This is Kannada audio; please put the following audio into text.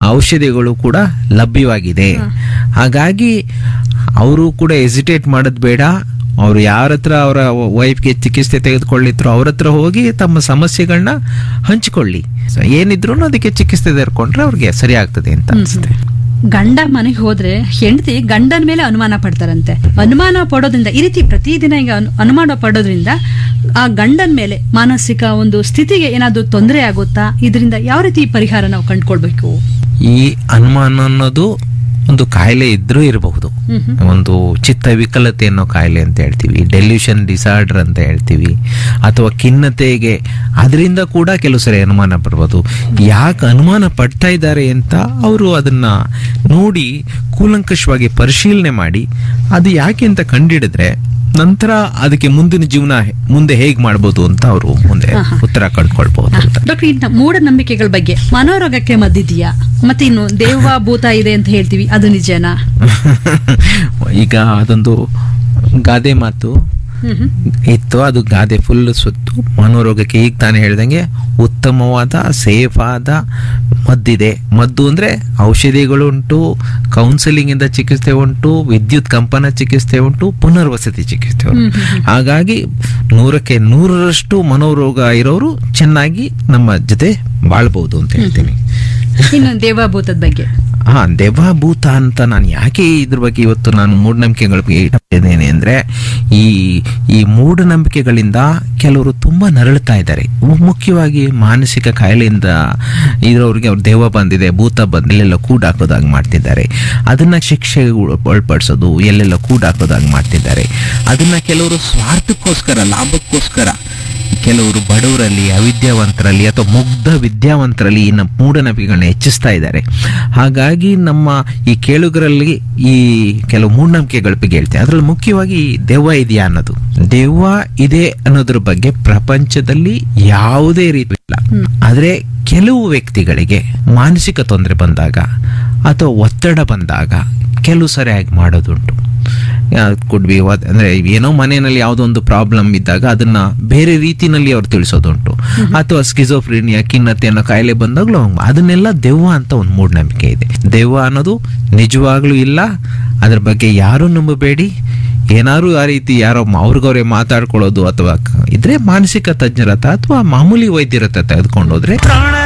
ಔಷಧಿಗಳು ಕೂಡ ಲಭ್ಯವಾಗಿದೆ ಹಾಗಾಗಿ ಅವರು ಕೂಡ ಎಸಿಟೇಟ್ ಮಾಡೋದು ಬೇಡ ಅವರು ಯಾರ ಹತ್ರ ಅವರ ವೈಫ್ಗೆ ಚಿಕಿತ್ಸೆ ತೆಗೆದುಕೊಳ್ಳಿದ್ರು ಅವ್ರ ಹತ್ರ ಹೋಗಿ ತಮ್ಮ ಸಮಸ್ಯೆಗಳನ್ನ ಹಂಚಿಕೊಳ್ಳಿ So, ಏನಿದ್ರು ಅದಕ್ಕೆ ಚಿಕಿತ್ಸೆ ತೆಗೆದುಕೊಂಡ್ರೆ ಅವ್ರಿಗೆ ಸರಿ ಆಗ್ತದೆ ಅಂತ ಅನ್ಸುತ್ತೆ ಗಂಡ ಮನೆಗೆ ಹೋದ್ರೆ ಹೆಂಡತಿ ಗಂಡನ ಮೇಲೆ ಅನುಮಾನ ಪಡ್ತಾರಂತೆ ಅನುಮಾನ ಪಡೋದ್ರಿಂದ ಈ ರೀತಿ ಪ್ರತಿದಿನ ಈಗ ಅನು- ಅನುಮಾನ ಪಡೋದ್ರಿಂದ ಆ ಗಂಡನ ಮೇಲೆ ಮಾನಸಿಕ ಒಂದು ಸ್ಥಿತಿಗೆ ಏನಾದ್ರು ತೊಂದರೆ ಆಗುತ್ತಾ ಇದರಿಂದ ಯಾವ ರೀತಿ ಪರಿಹಾರ ನಾವು ಕಂಡುಕೊಳ್ಬೇಕು ಈ ಅನುಮಾನ ಅನ್ನೋದು ಒಂದು ಕಾಯಿಲೆ ಇದ್ರೂ ಇರಬಹುದು ಹ್ಮ್ ಹ್ಮ್. ಒಂದು ಚಿತ್ತ ವಿಕಲತೆ ಅನ್ನೋ ಕಾಯಿಲೆ ಅಂತ ಹೇಳ್ತೀವಿ ಡೆಲ್ಯೂಷನ್ ಡಿಸಾರ್ಡರ್ ಅಂತ ಹೇಳ್ತೀವಿ ಅಥವಾ ಖಿನ್ನತೆಗೆ ಅದರಿಂದ ಕೂಡ ಕೆಲವು ಸರಿ ಅನುಮಾನ ಪಡ್ಬೋದು ಯಾಕೆ ಅನುಮಾನ ಪಡ್ತಾ ಇದ್ದಾರೆ ಅಂತ ಅವರು ಅದನ್ನ ನೋಡಿ ಕೂಲಂಕಷವಾಗಿ ಪರಿಶೀಲನೆ ಮಾಡಿ ಅದು ಯಾಕೆ ಅಂತ ಕಂಡಿಡಿದ್ರೆ ನಂತರ ಅದಕ್ಕೆ ಮುಂದಿನ ಜೀವನ ಹೆ- ಮುಂದೆ ಹೇಗೆ ಮಾಡ್ಬೋದು ಅಂತ ಅವರು ಮುಂದೆ ಉತ್ತರ ಕಂಡುಕೊಳ್ಬಹುದು ಅಂತ ಡಾಕ್ಟರ್ ಇನ್ನು ಮೂಢನಂಬಿಕೆಗಳ ಬಗ್ಗೆ ಮನೋರೋಗಕ್ಕೆ ಮದ್ದಿದೆಯಾ ಮತ್ತೆ ಇನ್ನು ದೇವ ಭೂತ ಇದೆ ಅಂತ ಹೇಳ್ತೀವಿ ಅದು ನಿಜನಾ ಈಗ ಅದೊಂದು ಗಾದೆ ಮಾತು ಹ್ಮ್ ಹ್ಮ್. ಇತ್ತು ಅದು ಗಾದೆ ಫುಲ್ ಸುತ್ತು ಮನೋರೋಗಕ್ಕೆ ಈಗ ತಾನೇ ಹೇಳ್ದಂಗೆ ಉತ್ತಮವಾದ ಸೇಫ್ ಆದ ಮದ್ದಿದೆ ಮದ್ದು ಅಂದ್ರೆ ಔಷಧಿಗಳು ಉಂಟು ಕೌನ್ಸಿಲಿಂಗ್ ಇಂದ ಚಿಕಿತ್ಸೆ ಉಂಟು ವಿದ್ಯುತ್ ಕಂಪನ ಚಿಕಿತ್ಸೆ ಉಂಟು ಪುನರ್ವಸತಿ ಚಿಕಿತ್ಸೆ ಉಂಟು ಹಾಗಾಗಿ ನೂರಕ್ಕೆ ನೂರರಷ್ಟು ಮನೋರೋಗ ಇರೋರು ಚೆನ್ನಾಗಿ ನಮ್ಮ ಜೊತೆ ಬಾಳ್ಬಹುದು ಅಂತ ಹೇಳ್ತೀನಿ ಇನ್ನು ದೇವಭೂತದ ಬಗ್ಗೆ ಹಾ ದೆವ್ವಭೂತ ಅಂತ ನಾನು ಯಾಕೆ ಇದ್ರ ಬಗ್ಗೆ ಇವತ್ತು ನಾನು ಮೂಢನಂಬಿಕೆಗಳ ಬಗ್ಗೆ ಇಟ್ಟಿದ್ದೇನೆ ಅಂದ್ರೆ ಈ ಈ ಮೂಢನಂಬಿಕೆಗಳಿಂದ ಕೆಲವರು ತುಂಬಾ ನರಳುತ್ತಾ ಇದ್ದಾರೆ ಮು- ಮುಖ್ಯವಾಗಿ ಮಾನಸಿಕ ಕಾಯಿಲೆಯಿಂದ ಇರೋರಿಗೆ ಅವ್ರ ದೆವ್ವ ಬಂದಿದೆ ಭೂತ ಬಂದ್ ಎಲ್ಲೆಲ್ಲ ಕೂಡಾಕೋದಾಗಿ ಮಾಡ್ತಿದ್ದಾರೆ ಅದನ್ನ ಶಿಕ್ಷೆ ಒಳಪಡಿಸೋದು ಎಲ್ಲೆಲ್ಲ ಕೂಡಾಕೋದಾಗಿ ಮಾಡ್ತಿದ್ದಾರೆ ಅದನ್ನ ಕೆಲವರು ಸ್ವಾರ್ಥಕ್ಕೋಸ್ಕರ ಲಾಭಕ್ಕೋಸ್ಕರ ಕೆಲವರು ಬಡವರಲ್ಲಿ ಅವಿದ್ಯಾವಂತರಲ್ಲಿ ಅಥವಾ ಮುಗ್ಧ ವಿದ್ಯಾವಂತರಲ್ಲಿ ಈ ನಮ್ಮ ಮೂಢನಂಬಿಕೆಗಳನ್ನ ಹೆಚ್ಚಿಸ್ತಾ ಇದ್ದಾರೆ ಹಾಗಾಗಿ ನಮ್ಮ ಈ ಕೇಳುಗರಲ್ಲಿ ಈ ಕೆಲವು ಮೂಢನಂಬಿಕೆಗಳ ಬಗ್ಗೆ ಹೇಳ್ತೇವೆ ಅದರಲ್ಲಿ ಮುಖ್ಯವಾಗಿ ದೆವ್ವ ಇದೆಯಾ ಅನ್ನೋದು ದೆವ್ವ ಇದೆ ಅನ್ನೋದ್ರ ಬಗ್ಗೆ ಪ್ರಪಂಚದಲ್ಲಿ ಯಾವುದೇ ರೀತಿ ಇಲ್ಲ ಆದ್ರೆ ಕೆಲವು ವ್ಯಕ್ತಿಗಳಿಗೆ ಮಾನಸಿಕ ತೊಂದರೆ ಬಂದಾಗ ಅಥವಾ ಒತ್ತಡ ಬಂದಾಗ ಕೆಲವು ಸರಿಯಾಗಿ ಮಾಡೋದುಂಟು ಕುಡ್ ಬಿ ಅಂದ್ರೆ ಏನೋ ಮನೆಯಲ್ಲಿ ಯಾವುದೋ ಒಂದು ಪ್ರಾಬ್ಲಮ್ ಇದ್ದಾಗ ಅದನ್ನ ಬೇರೆ ರೀತಿನಲ್ಲಿ ಅವ್ರು ತಿಳಿಸೋದುಂಟು ಅಥವಾ ಸ್ಕಿಜೋಫ್ರೀನಿಯಾ ಖಿನ್ನತೆ ಅನ್ನೋ ಕಾಯಿಲೆ ಬಂದಾಗ್ಲೂ ಹಂಗ್- ಅದನ್ನೆಲ್ಲ ದೆವ್ವ ಅಂತ ಒಂದು ಮೂಢನಂಬಿಕೆ ಇದೆ ದೆವ್ವ ಅನ್ನೋದು ನಿಜವಾಗ್ಲೂ ಇಲ್ಲ ಅದ್ರ ಬಗ್ಗೆ ಯಾರು ನಂಬಬೇಡಿ ಏನಾದ್ರು ಆ ರೀತಿ ಯಾರೋ ಮ- ಅವ್ರಿಗವ್ರೆ ಮಾತಾಡ್ಕೊಳ್ಳೋದು ಅಥವಾ ಕ- ಇದ್ರೆ ಮಾನಸಿಕ ತಜ್ಞರ ಹತ್ರ ಅಥವಾ ಮಾಮೂಲಿ ವೈದ್ಯರ ಹತ್ರ ತೆಗೆದುಕೊಂಡೋದ್ರೆ ಪ್ರಾಣ